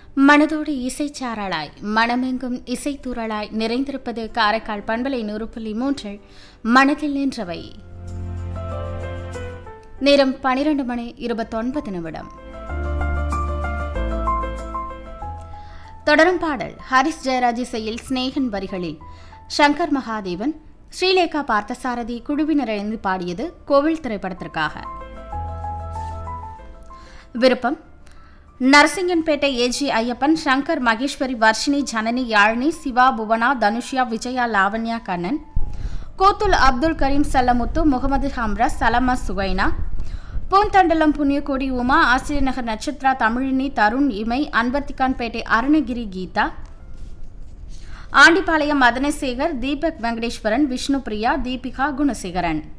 மனதோடு இசைச்சாரலாய் மனமெங்கும் இசைத்துறலாய் நிறைந்திருப்பது காரைக்கால் பண்பலை நூறு புள்ளி மூன்றில் மனதில் நின்றவை நேரம் பனிரெண்டு மணி இருபத்தொன்பது நிமிடம் தொடரும் பாடல் ஹரிஸ் ஜெயராஜ் இசையில் ஸ்நேகன் வரிகளில் சங்கர் மகாதேவன் ஸ்ரீலேகா பார்த்தசாரதி குழுவினர் இணைந்து பாடியது கோவில் திரைப்படத்திற்காக விருப்பம் நரசிங்கன்பேட்டை ஏஜி ஐயப்பன் சங்கர் மகேஸ்வரி வர்ஷினி ஜனனி யாழினி சிவா புவனா தனுஷ்யா விஜயா லாவண்யா கண்ணன் கோத்துல் அப்துல் கரீம் சல்லமுத்து முகமது ஹம்ரா சலமா சுகைனா பூந்தண்டலம் புண்ணியகோடி உமா ஆசிரியர் நகர் நட்சத்ரா தமிழினி தருண் இமை அன்பர்த்திகான்பேட்டை அருணகிரி கீதா ஆண்டிப்பாளையம் மதனசேகர் தீபக் வெங்கடேஸ்வரன் விஷ்ணுபிரியா தீபிகா குணசேகரன்